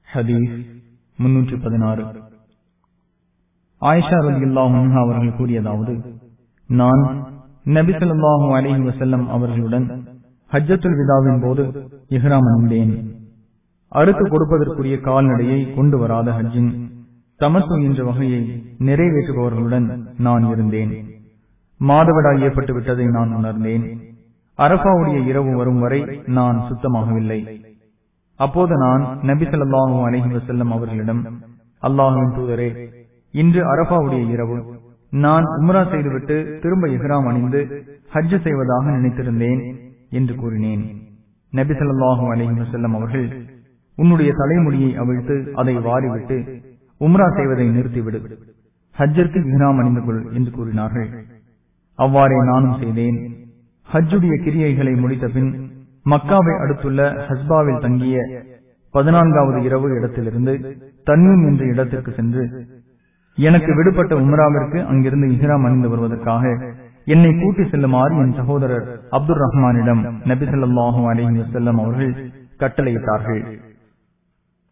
ஹதீஸ் முன்னூற்றி பதினாறு ஆயிஷா ரலியல்லாஹு அன்ஹா அவர்கள் கூறியதாவது நான் நபி ஸல்லல்லாஹு அலைஹி வஸல்லம் அவர்களுடன் ஹஜ்ஜத்துல் விதாவின் போது இஹ்ராம் அணிந்தேன் அறுத்து கொடுப்பதற்குரிய கால்நடையை கொண்டு வராத ஹஜ்ஜின் தமசு என்ற வகையை நிறைவேற்றுபவர்களுடன் நான் இருந்தேன் மாதவிடாய் ஏற்பட்டு விட்டதை நான் உணர்ந்தேன் அரபாவுடைய இரவு வரும் வரை நான் சுத்தமாகவில்லை அப்போது நான் நபி ஸல்லல்லாஹு அலைஹி வஸல்லம் அவர்களிடம் அல்லாஹுவின் தூதரே இன்று அரபாவுடைய இரவு நான் உம்ரா செய்துவிட்டு திரும்ப இஹ்ராம் அணிந்து ஹஜ் செய்வதாக நினைத்திருந்தேன் என்று கூறினேன் நபி ஸல்லல்லாஹு அலைஹி வஸல்லம் அவர்கள் உன்னுடைய தலைமுடியை அவிழ்த்து அதை வாரிவிட்டு உம்ரா செய்வதை நிறுத்திவிடு ஹஜ்ஜிற்கு இஹ்ராம் அணிந்து கொள் என்று கூறினார்கள் அவ்வாறே நானும் செய்தேன் ஹஜ்ஜுடைய கிரியைகளை முடித்த பின் மக்காவை அடுத்துள்ள ஹஸ்பாவில் தங்கிய பதினான்காவது இரவு இடத்திலிருந்து தன்வீம் என்ற இடத்திற்கு சென்று எனக்கு விடுபட்ட உம்ராவிற்கு அங்கிருந்து இஹ்ராம் அணிந்து வருவதற்காக என்னை கூட்டி செல்லுமாறு என் சகோதரர் அப்துல் ரஹ்மானிடம் நபிசல்லாஹூ அலஹி வசல்லம் அவர்கள் கட்டளையிட்டார்கள்